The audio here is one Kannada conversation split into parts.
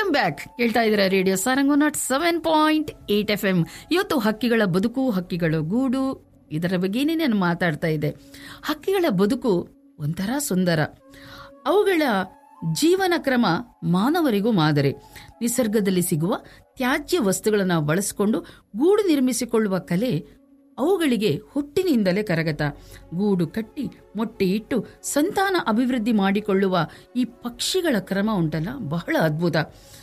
ವೆಲ್ಕಮ್ ಬ್ಯಾಕ್ ಕೇಳ್ತಾ ಇದ್ದೀರಾ radio Sarangu nought seven point eight F M ಇವತ್ತು ಹಕ್ಕಿಗಳ ಬದುಕು ಹಕ್ಕಿಗಳ ಗೂಡು ಇದರ ಬಗ್ಗೆನೇ ನಾನು ಮಾತಾಡ್ತಾ ಇದ್ದೆ ಹಕ್ಕಿಗಳ ಬದುಕು ಒಂಥರ ಸುಂದರ ಅವುಗಳ ಜೀವನ ಕ್ರಮ ಮಾನವರಿಗೂ ಮಾದರಿ ನಿಸರ್ಗದಲ್ಲಿ ಸಿಗುವ ತ್ಯಾಜ್ಯ ವಸ್ತುಗಳನ್ನು ಬಳಸಿಕೊಂಡು ಗೂಡು ನಿರ್ಮಿಸಿಕೊಳ್ಳುವ ಕಲೆ ಅವುಗಳಿಗೆ ಹುಟ್ಟಿನಿಂದಲೇ ಕರಗತ ಗೂಡು ಕಟ್ಟಿ ಮೊಟ್ಟೆ ಇಟ್ಟು ಸಂತಾನ ಅಭಿವೃದ್ಧಿ ಮಾಡಿಕೊಳ್ಳುವ ಈ ಪಕ್ಷಿಗಳ ಕ್ರಮ ಉಂಟಲ್ಲ ಬಹಳ ಅದ್ಭುತ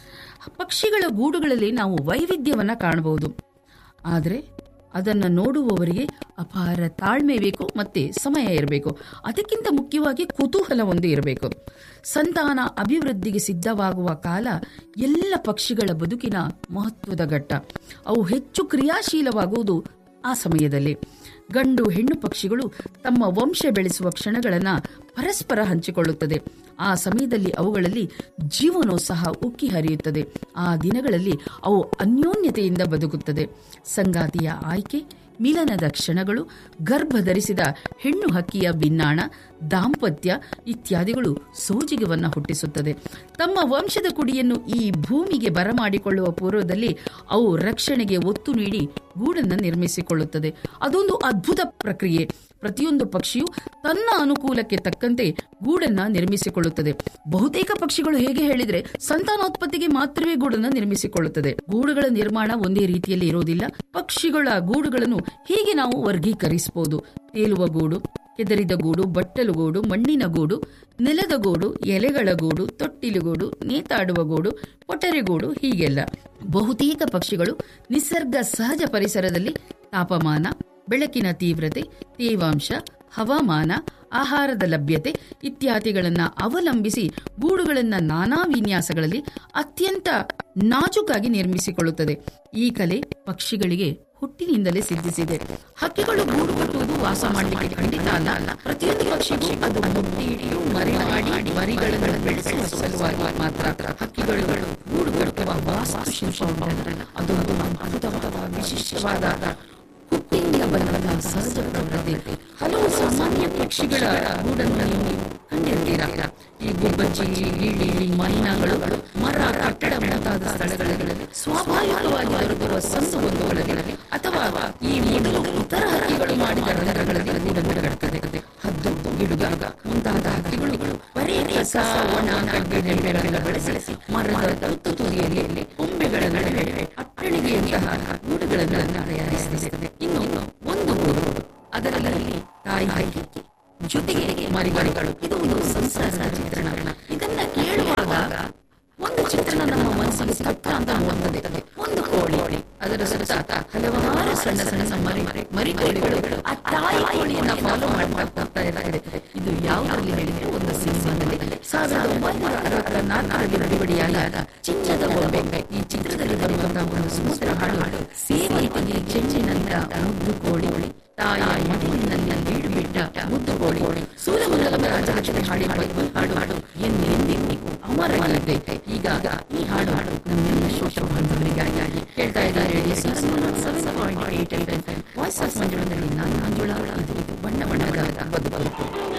ಪಕ್ಷಿಗಳ ಗೂಡುಗಳಲ್ಲಿ ನಾವು ವೈವಿಧ್ಯವನ್ನ ಕಾಣಬಹುದು ಆದರೆ ಅದನ್ನು ನೋಡುವವರಿಗೆ ಅಪಾರ ತಾಳ್ಮೆ ಬೇಕು ಮತ್ತೆ ಸಮಯ ಇರಬೇಕು ಅದಕ್ಕಿಂತ ಮುಖ್ಯವಾಗಿ ಕುತೂಹಲ ಒಂದು ಇರಬೇಕು ಸಂತಾನ ಅಭಿವೃದ್ಧಿಗೆ ಸಿದ್ಧವಾಗುವ ಕಾಲ ಎಲ್ಲ ಪಕ್ಷಿಗಳ ಬದುಕಿನ ಮಹತ್ವದ ಘಟ್ಟ ಅವು ಹೆಚ್ಚು ಕ್ರಿಯಾಶೀಲವಾಗುವುದು ಆ ಸಮಯದಲ್ಲಿ ಗಂಡು ಹೆಣ್ಣು ಪಕ್ಷಿಗಳು ತಮ್ಮ ವಂಶ ಬೆಳೆಸುವ ಕ್ಷಣಗಳನ್ನು ಪರಸ್ಪರ ಹಂಚಿಕೊಳ್ಳುತ್ತದೆ ಆ ಸಮಯದಲ್ಲಿ ಅವುಗಳಲ್ಲಿ ಜೀವನೋತ್ಸಾಹ ಉಕ್ಕಿ ಹರಿಯುತ್ತದೆ ಆ ದಿನಗಳಲ್ಲಿ ಅವು ಅನ್ಯೋನ್ಯತೆಯಿಂದ ಬದುಕುತ್ತದೆ ಸಂಗಾತಿಯ ಆಯ್ಕೆ ಮಿಲನದ ಕ್ಷಣಗಳು ಗರ್ಭ ಧರಿಸಿದ ಹೆಣ್ಣು ಹಕ್ಕಿಯ ಬಿನ್ನಾಣ ದಾಂಪತ್ಯ ಇತ್ಯಾದಿಗಳು ಸೋಜಿಗವನ್ನ ಹುಟ್ಟಿಸುತ್ತದೆ ತಮ್ಮ ವಂಶದ ಕುಡಿಯನ್ನು ಈ ಭೂಮಿಗೆ ಬರಮಾಡಿಕೊಳ್ಳುವ ಪೂರ್ವದಲ್ಲಿ ಅವು ರಕ್ಷಣೆಗೆ ಒತ್ತು ನೀಡಿ ಗೂಡನ್ನು ನಿರ್ಮಿಸಿಕೊಳ್ಳುತ್ತದೆ ಅದೊಂದು ಅದ್ಭುತ ಪ್ರಕ್ರಿಯೆ ಪ್ರತಿಯೊಂದು ಪಕ್ಷಿಯು ತನ್ನ ಅನುಕೂಲಕ್ಕೆ ತಕ್ಕಂತೆ ಗೂಡನ್ನ ನಿರ್ಮಿಸಿಕೊಳ್ಳುತ್ತದೆ ಬಹುತೇಕ ಪಕ್ಷಿಗಳು ಹೇಗೆ ಹೇಳಿದ್ರೆ ಸಂತಾನೋತ್ಪತ್ತಿಗೆ ಮಾತ್ರವೇ ಗೂಡನ್ನ ನಿರ್ಮಿಸಿಕೊಳ್ಳುತ್ತದೆ ಗೂಡುಗಳ ನಿರ್ಮಾಣ ಒಂದೇ ರೀತಿಯಲ್ಲಿ ಇರೋದಿಲ್ಲ ಪಕ್ಷಿಗಳ ಗೂಡುಗಳನ್ನು ಹೀಗೆ ನಾವು ವರ್ಗೀಕರಿಸಬಹುದು ತೇಲುವ ಗೂಡು ಕೆದರಿದ ಗೂಡು ಬಟ್ಟಲು ಗೂಡು ಮಣ್ಣಿನ ಗೂಡು ನೆಲದ ಗೂಡು ಎಲೆಗಳ ಗೂಡು ತೊಟ್ಟಿಲುಗೂಡು ನೇತಾಡುವ ಗೂಡು ಕೊಟರೆಗೂಡು ಹೀಗೆಲ್ಲ ಬಹುತೇಕ ಪಕ್ಷಿಗಳು ನಿಸರ್ಗ ಸಹಜ ಪರಿಸರದಲ್ಲಿ ತಾಪಮಾನ ಬೆಳಕಿನ ತೀವ್ರತೆ ತೇವಾಂಶ ಹವಾಮಾನ ಆಹಾರದ ಲಭ್ಯತೆ ಇತ್ಯಾದಿಗಳನ್ನು ಅವಲಂಬಿಸಿ ಗೂಡುಗಳನ್ನು ನಾನಾ ವಿನ್ಯಾಸಗಳಲ್ಲಿ ಅತ್ಯಂತ ನಾಜೂಕಾಗಿ ನಿರ್ಮಿಸಿಕೊಳ್ಳುತ್ತದೆ ಈ ಕಲೆ ಪಕ್ಷಿಗಳಿಗೆ ಹುಟ್ಟಿನಿಂದಲೇ ಸಿದ್ಧಿಸಿದೆ ಹಕ್ಕಿಗಳು ಗೂಡು ಕಟ್ಟುವುದು ವಾಸ ಮಾಡಲಿಕ್ಕೆ ಖಂಡಿತ ಅಲ್ಲ ಪ್ರತಿಯೊಂದು ಪಕ್ಷಿಗೂ ಅದು ಮೊಟ್ಟೆ ಇಟ್ಟು ಮರಿ ಮಾಡಿ ಮರಿಗಳನ್ನು ಬೆಳೆಸುವ ಸಲುವಾಗಿ ಮಾತ್ರ ಹಕ್ಕಿಗಳು ಗೂಡು ಕಟ್ಟುವ ವಾಸ್ತುಶಿಲ್ಪ ಉಂಟಲ್ಲ ಅದೊಂದು ಅದ್ಭುತವಾದ ವಿಶಿಷ್ಟವಾದ ಹುಟ್ಟಿನಿಂದ ಬಂದ ಸಹಜ ಪ್ರವೃತ್ತಿ ಹಲವು ಸಾಮಾನ್ಯ ಪಕ್ಷಿಗಳ ಗೂಡನ್ನು ನೀವು ಕಂಡಿರ್ತೀರಾ ಈ ಗುಬ್ಬಚ್ಚಿ ಗಿಳಿ ಮೈನಾಗಳು ಮರ ಕಟ್ಟಡ ಮುಂತಾದ ಸ್ಥಳಗಳಲ್ಲಿ ಸ್ವಾಭಾವಿಕವಾಗಿ ದೊರಕುವ ಸಂದು ಒಂದುಗಳಲ್ಲಿ ಅಥವಾ ಈ ಮೊದಲು ಇತರ ಹಕ್ಕಿಗಳು ಮಾಡಿದ ರಂಧ್ರಗಳಲ್ಲಿ ಗೂಡನ್ನು ಕಟ್ತದೆ ಹದ್ದು ಗಿಡುಗಾಗ ಮುಂತಾದ ಹಕ್ಕಿಗಳು ಬರೀ ಕಸ ಒಣ ಕಡ್ಡಿ ನೆಲೆಗಳೆಲ್ಲ ಬೆಳೆಸಿ ಮರದ ತುತ್ತು ತುದಿಯಲ್ಲಿ ಕೊಂಬೆಗಳ ನಡುವೆ ಅಟ್ಟಣಿಗೆಯಂತಹ ಗೂಡುಗಳನ್ನು ತಯಾರಿಸುತ್ತದೆ ಇನ್ನು ಒಂದು ಗೂಡು ಅದರಲ್ಲಿ ತಾಯಿ ಹಕ್ಕಿ ಜೊತೆಗೆ ಮರಿಗಳು ಇದು ಒಂದು ಸಂಸಾರದ ಚಿತ್ರಣ ಇದನ್ನ ಕೇಳುವಾಗ ಒಂದು ಚಿತ್ರಣ ನಮ್ಮ ಮನಸ್ಸಿಗೆ ತಪ್ಪ ಅಂತ ಮೂಡುತ್ತದೆ ಒಂದು ಕೋಳಿ ಅದರ ಸುತ್ತ ಹಲವಾರು ಸಣ್ಣ ಸಣ್ಣ ಮರಿ ಮರಿ ಕೋಳಿಗಳು ಆ ತಾಯಿ ಕೋಳಿಯನ್ನ ಫಾಲೋ ಮಾಡ್ತಾ ಹೋಗ್ತಾ ಇದ್ದಾರೆ ಇದು ಯಾವುದರಲ್ಲಿ ಹೇಳಿದ್ರೆ ಒಂದು ಸಿನಿಮಾದಲ್ಲಿ ಸಾವಿರದ ಒಂಬೈನೂರ ಅರವತ್ತರ ನಾಲ್ಕರಲ್ಲಿ ಬಿಡುಗಡೆಯಾದ ಚಿನ್ನದ ಗೊಂಬೆ ಈ ಚಿತ್ರದಲ್ಲಿ ಬರುವಂತಹ ಒಂದು ಸುಮಧುರ ಹಾಡು ಸೇವಂತಿಗೆ ಚೆಂಚಿನಂತ ಮುದ್ದು ಕೋಳಿ ತಾಯಿ ಮಡಿಲಿನಲ್ಲಿ ಬೀಡು ಬಿಟ್ಟ ಮುದ್ದು ಕೋಳಿ ಸೂರ್ಯಮಂಗಲ ರಾಜಲಕ್ಷ್ಮಿ ಹಾಡಿ ಹಾಡು ಹಾಡು ಎಂದೆಂದಿಗೂ ಅಮರವಾಗಿದೆ ಈಗ ಈ ಹಾಡು ಹಾಡು ನಮ್ಮೆಲ್ಲ ಶೋಷ ಬಾಂಧವರಿಗಾಗಿ ಹೇಳ್ತಾ ಇದ್ದಾರೆ ವಾಯ್ಸ್ ಆಫ್ ಮಂಜುಳದಲ್ಲಿ ನಾನು ಮಂಜುಳಾ